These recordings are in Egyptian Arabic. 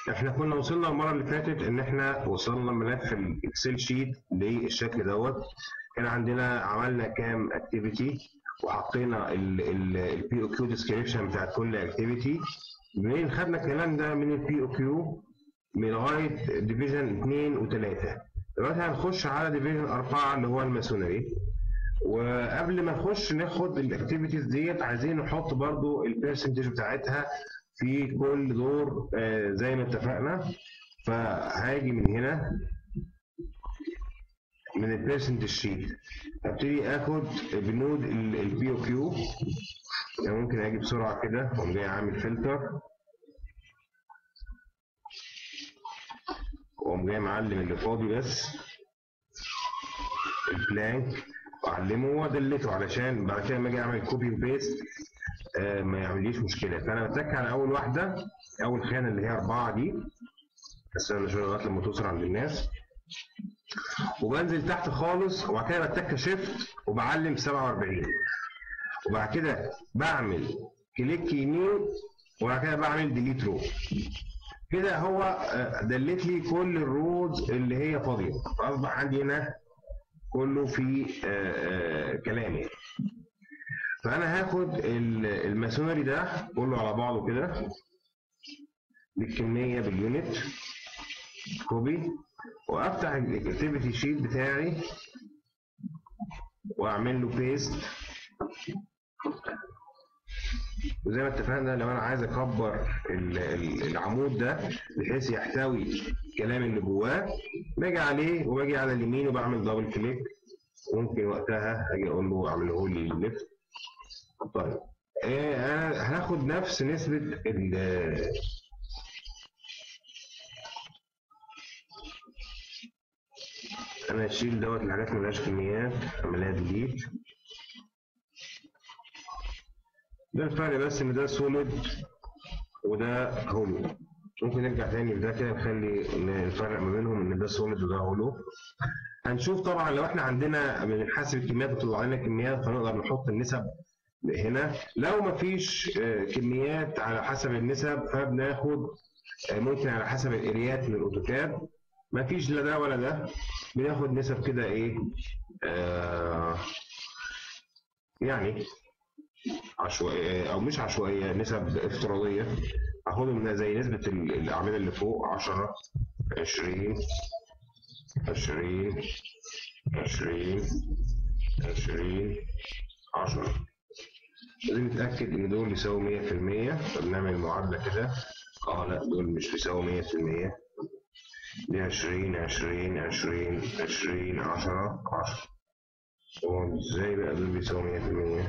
احنا كنا وصلنا المره اللي فاتت ان احنا وصلنا ملف الاكسل شيت بالشكل دوت كان عندنا عملنا كام اكتيفيتي وحطينا البي او كيو ديسكريبشن بتاعت كل اكتيفيتي منين خدنا الكلام ده من البي او كيو لغايه ديفيجن 2 و3 دلوقتي هنخش على ديفيجن 4 اللي هو الماسونري وقبل ما نخش ناخد الاكتيفيتيز ديت عايزين نحط برضو البرسنتج بتاعتها في كل دور آه، زي ما اتفقنا فهاجي من هنا من البيرسنتج شيت ابتدي اخد بنود البي او كيو يعني ممكن اجي بسرعه كده واقوم جاي عامل فلتر واقوم جاي معلم اللي فاضي بس البلانك واعلمه وادلته علشان بعد كده لما اجي اعمل كوبي وبيست آه ما يعمليش مشكله فانا بتك على اول واحده اول خانه اللي هي اربعه دي استنى شويه لغايه لما توصل عند الناس وبنزل تحت خالص وبعد كده بتك شيفت وبعلم 47 وبعد كده بعمل كليك يمين وبعد كده بعمل ديليت رو كده هو آه، دلت لي كل الرودز اللي هي فاضيه فاصبح عندي هنا كله في آه، آه، كلامي فانا هاخد ال- الماسونري ده كله على بعضه كده بالكميه باليونت كوبي وافتح الاكتيفيتي شيت بتاعي واعمل له بيست وزي ما اتفقنا لو انا عايز اكبر ال- ال- العمود ده بحيث يحتوي الكلام اللي جواه باجي عليه وباجي على اليمين وبعمل دبل كليك وممكن وقتها اجي اقول له اعمله لي ليفت طيب آه، انا هاخد نفس نسبه ال انا هشيل دوت الحاجات اللي ملهاش كميات اعملها ديليت ده الفرق بس ان ده سوليد وده هولو ممكن نرجع تاني لده كده نخلي إن الفرق ما بينهم ان ده سوليد وده هولو هنشوف طبعا لو احنا عندنا بنحاسب الكميات وطلع لنا كميات فنقدر نحط النسب هنا لو ما فيش كميات على حسب النسب فبناخد آه، ممكن على حسب الاريات من الاوتوكاد ما فيش لا ده ولا ده بناخد نسب كده ايه آه يعني عشوائية أو مش عشوائية نسب افتراضية أخدهم من زي نسبة ال- الأعمدة اللي فوق 10 20 20 20 20 10 لازم نتأكد إن دول يساووا 100% فبنعمل معادلة كده اه لا دول مش بيساووا 100% دي 20 20 20 20 10 10 هو ازاي بقى دول بيساووا 100%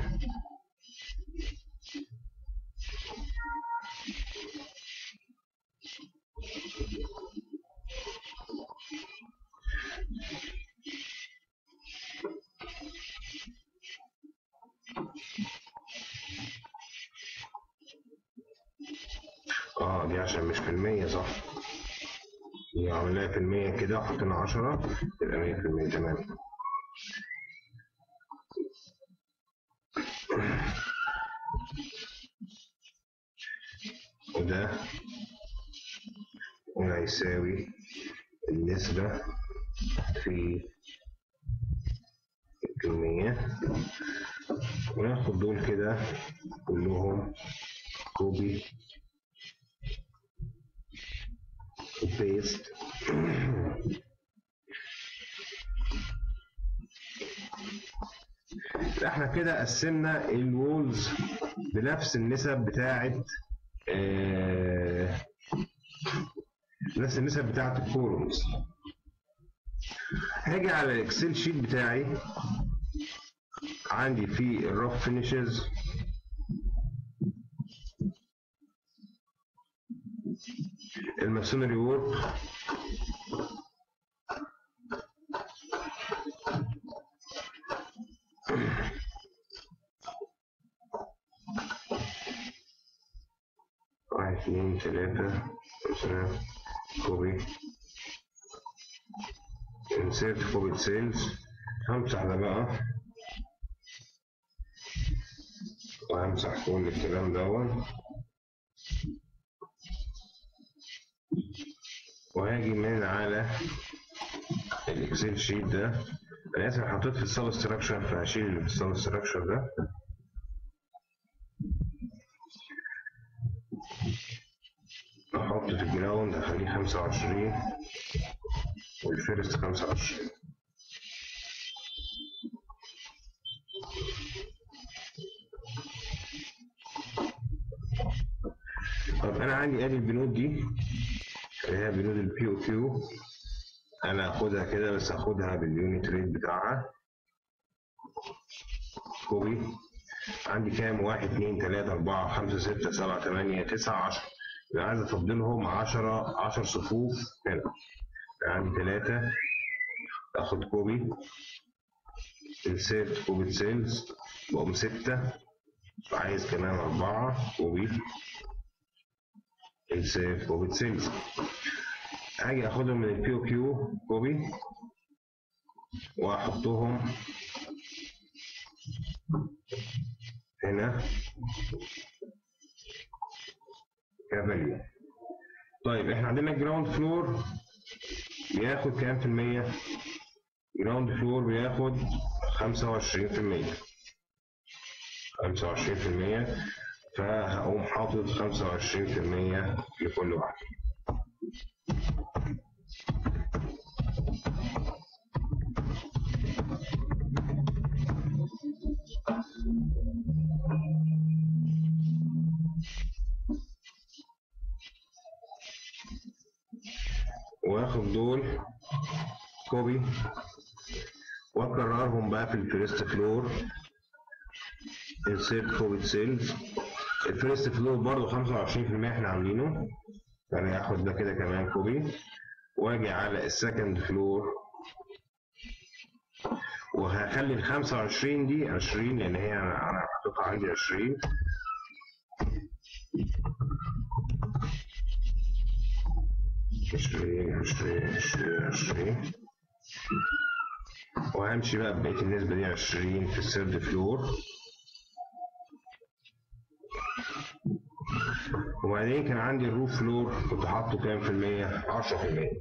اه دي عشان مش في المية صح دي عملناها في المية كده وحطينا عشرة تبقى مية في المية تمام وده هنا يساوي النسبة في الكمية وناخد دول كده كلهم كوبي وبيست احنا كده قسمنا الوولز بنفس النسب بتاعت آه، نفس النسب بتاعت الكولومز هاجي على الاكسل شيت بتاعي عندي في الرف فينيشز الماسونري وورك واحد اثنين ثلاثة خمسة كوبي insert كوبي سيلز همسح ده بقى وهمسح كل الكلام دوت وهاجي من على الاكسل شيت ده انا اسف حطيت في السب ستراكشر فهشيل اللي في السب ستراكشر ده احط في الجراوند اخليه 25 والفيرست 25 طب انا عندي ادي البنود دي اللي هي بنود البي او كيو انا هاخدها كده بس هاخدها باليونت ريت بتاعها كوبي عندي كام واحد اتنين تلاتة أربعة خمسة ستة سبعة تمانية تسعة عشرة يبقى عايز أفضلهم عشرة عشر صفوف هنا يبقى عندي تلاتة آخد كوبي انسيرت كوبي سيلز بقوم ستة وعايز كمان أربعة كوبي انسيرت كوبي سيلز هاجي اخدهم من البي او كيو كوبي واحطهم هنا كفاليو طيب احنا عندنا الجراوند فلور بياخد كام في المية؟ جراوند فلور بياخد خمسة وعشرين في المية خمسة وعشرين في المية فهقوم حاطط خمسة وعشرين في المية لكل واحد واخد دول كوبي واكررهم بقى في الفيرست فلور انسيرت كوبي سيلز الفيرست فلور برضه 25% احنا عاملينه يعني هاخد ده كده كمان كوبي واجي على السكند فلور وهخلي ال 25 دي 20 لان هي انا انا حاططها عندي 20 عشرين عشرين عشرين عشرين وهمشي بقى بقية النسبة دي عشرين في الثيرد فلور وبعدين كان عندي الروف فلور كنت حاطه كام في المية؟ عشرة في المية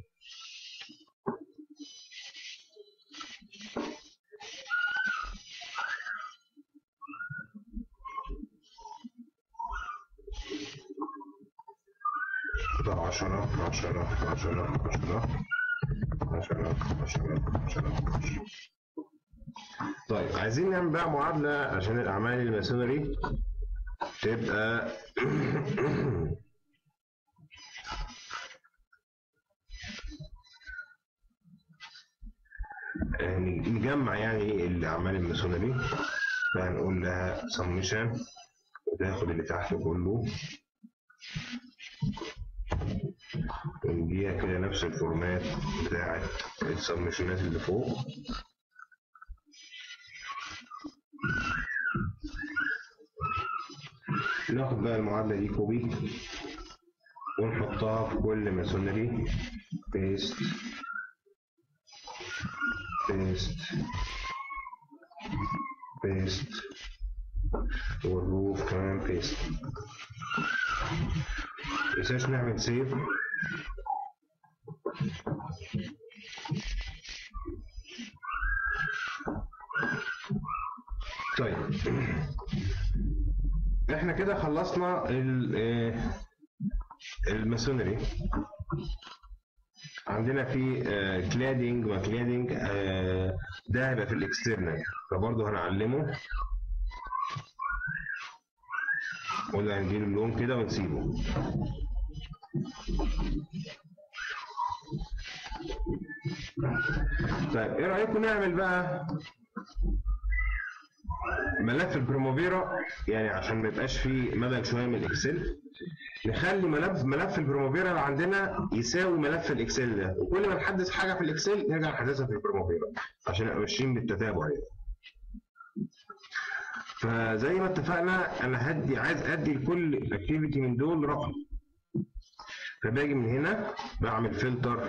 عشرة عشرة عشرة عشرة عشرة عشرة عشرة طيب عايزين نعمل بقى معادلة عشان الأعمال الماسونري تبقى يعني نجمع يعني الأعمال الماسونري فهنقول لها سمشن وتاخد اللي تحت كله ونديها كده نفس الفورمات بتاعت السبمشنات اللي فوق ناخد بقى المعادلة دي كوبي ونحطها في كل ماسونري بيست بيست بيست والروف كمان بيست متنساش نعمل سيف طيب احنا كده خلصنا الماسونري عندنا في كلادنج وكلادنج ده هيبقى في الاكسترنال فبرضه هنعلمه قلنا هنديله اللون كده ونسيبه طيب ايه رايكم نعمل بقى ملف البروموفيرا يعني عشان ما يبقاش فيه مدى شويه من الاكسل نخلي ملف ملف البروموفيرا اللي عندنا يساوي ملف الاكسل ده وكل ما نحدث حاجه في الاكسل نرجع نحدثها في البروموفيرا عشان نبقى ماشيين بالتتابع يعني فزي ما اتفقنا انا هدي عايز ادي لكل اكتيفيتي من دول رقم فباجي من هنا بعمل فلتر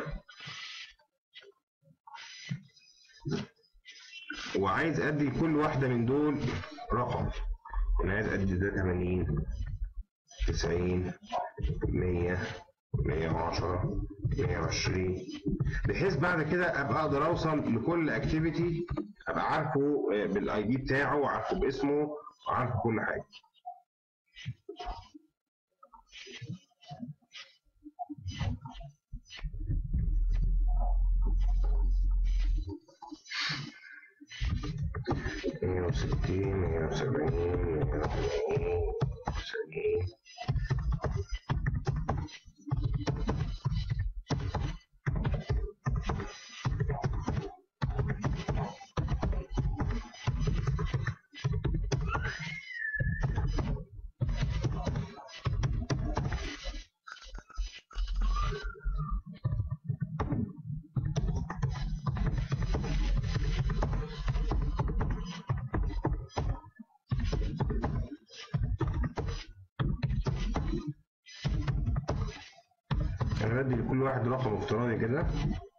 وعايز ادي لكل واحده من دول رقم انا عايز ادي ده 80 90 100 110 120 بحيث بعد كده ابقى اقدر اوصل لكل اكتيفيتي ابقى عارفه بالاي دي بتاعه وعارفه باسمه وعارفه كل حاجه مية وستين مية وسبعين مية وثمانين تسعين انا بدي لكل واحد رقم افتراضي كده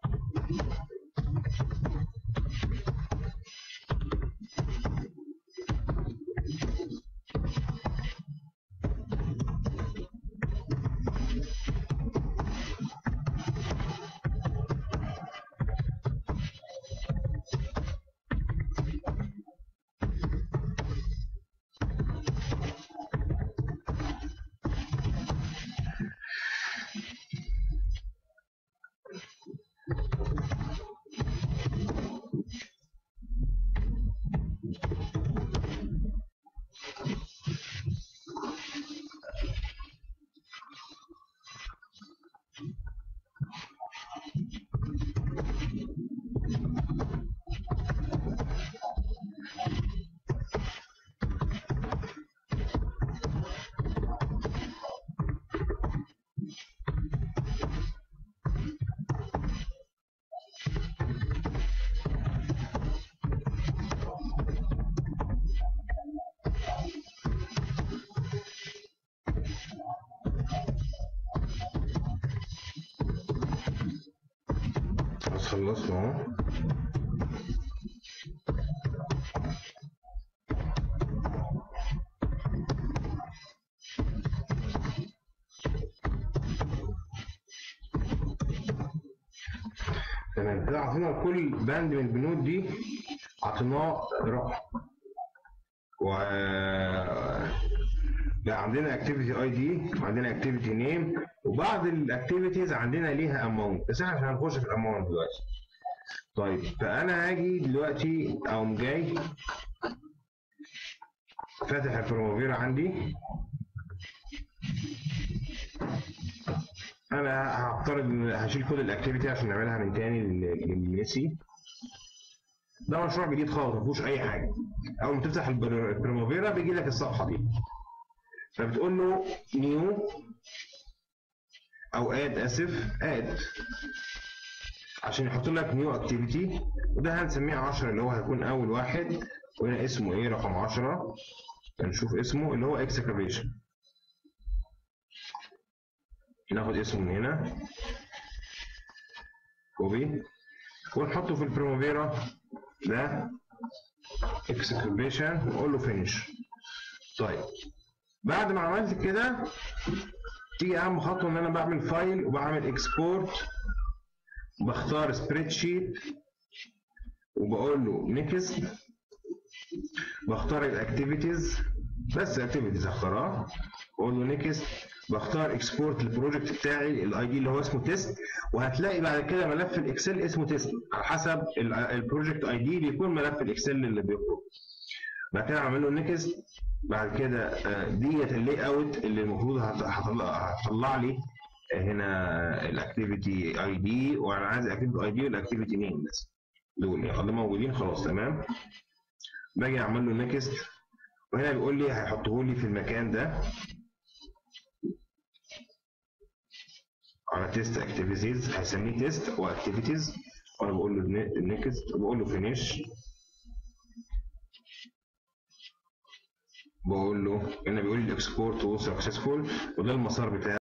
خلاص خلصنا اهو تمام كده عطينا كل باند من البنود دي عطيناه رقم و بقى عندنا اكتيفيتي اي دي وعندنا اكتيفيتي نيم وبعض الاكتيفيتيز عندنا ليها اماونت بس احنا مش هنخش في الاماونت دلوقتي طيب فانا هاجي دلوقتي اقوم جاي فاتح البروموفيرا عندي انا هفترض ان هشيل كل الاكتيفيتي عشان نعملها من تاني لل- للميسي ده مشروع جديد خالص ما فيهوش اي حاجه اول ما تفتح البر- البروموفيرا بيجي لك الصفحه دي فبتقول له نيو او اد اسف اد عشان يحط لك نيو اكتيفيتي وده هنسميه 10 اللي هو هيكون اول واحد وهنا اسمه ايه رقم 10 هنشوف اسمه اللي هو اكسكافيشن ناخد اسمه من هنا كوبي ونحطه في البريموفيرا ده اكسكافيشن ونقول له فينيش طيب بعد ما عملت كده تيجي اهم خطوه ان انا بعمل فايل وبعمل اكسبورت بختار سبريد شيت وبقول له نيكست بختار الاكتيفيتيز بس اكتيفيتيز هختارها بقول له نيكست بختار اكسبورت البروجكت بتاعي الاي دي اللي هو اسمه تيست وهتلاقي بعد كده ملف الاكسل اسمه تيست على حسب البروجكت اي دي بيكون ملف الاكسل اللي بيخرج بعد كده اعمل له نيكست بعد كده آه، ديت اللي اوت اللي المفروض هت- هطلع هتطلع لي هنا الاكتيفيتي اي دي وانا عايز الاكتيفيتي اي دي والاكتيفيتي نيم بس دول يعني اللي موجودين خلاص تمام باجي اعمل له نيكست وهنا بيقول لي هيحطه لي في المكان ده على تيست اكتيفيتيز هيسميه تيست واكتيفيتيز وانا بقول له نيكست وبقول له فينيش بقول له هنا بيقول لي الاكسبورت سكسسفول وده المسار بتاعي